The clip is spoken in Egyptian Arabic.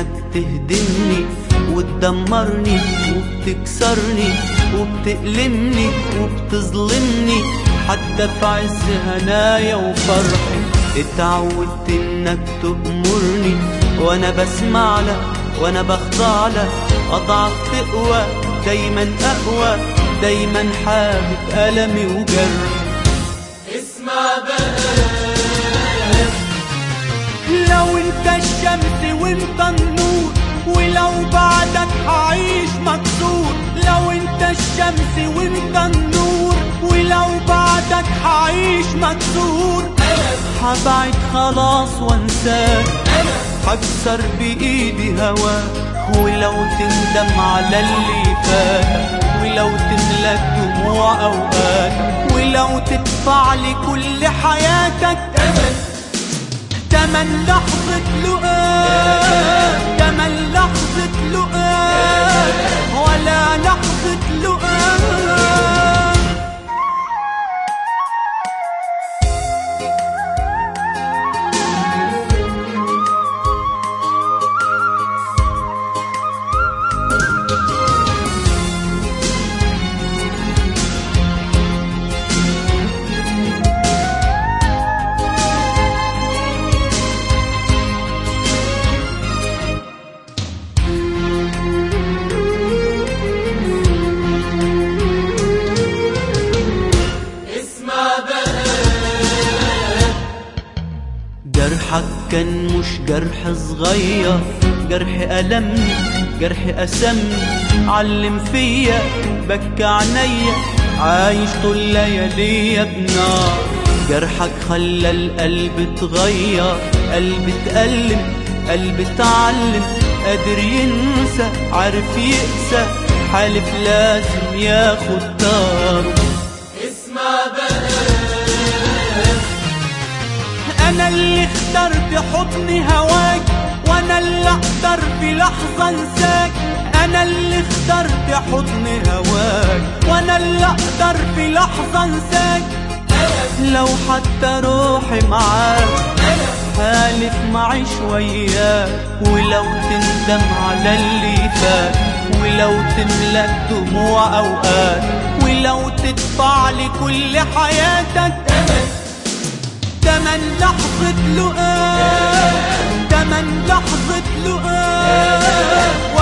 انك تهدمني وتدمرني وبتكسرني وبتألمني وبتظلمني حتى في عز هنايا وفرحي اتعودت انك تأمرني وانا بسمع لك وانا بخضع لك اضعف تقوى دايما اقوى دايما حابب ألمي وجرحي اسمع بقى لو انت الشمس وانت النور ولو بعدك هعيش مكسور لو انت الشمس وانت النور ولو بعدك هعيش مكسور هبعد خلاص وانساك هكسر بايدي هواك ولو تندم على اللي فات ولو تملك دموع اوقات ولو تدفع لي كل حياتك تمن لحظة لقاء تمن لحظة لقاء ولا لحظة لقاء اسمع بقى جرحك كان مش جرح صغير جرح ألمني جرح أسمني علم فيا بكى عينيا عايش طول لياليا بنار جرحك خلى القلب اتغير قلب اتألم قلب اتعلم قادر ينسى عارف يقسى حالف لازم ياخد داره اسمع بقى انا اللي اخترت حضن هواك وانا اللي اقدر في لحظة انساك انا اللي اخترت حضن هواك وانا اللي اقدر في لحظة انساك لو حتى روحي معاك حالف معي شوية ولو تندم على اللي فات ولو تملك دموع اوقات ولو تدفع لي كل حياتك تمن لحظة لقاء تمن لحظة لقاء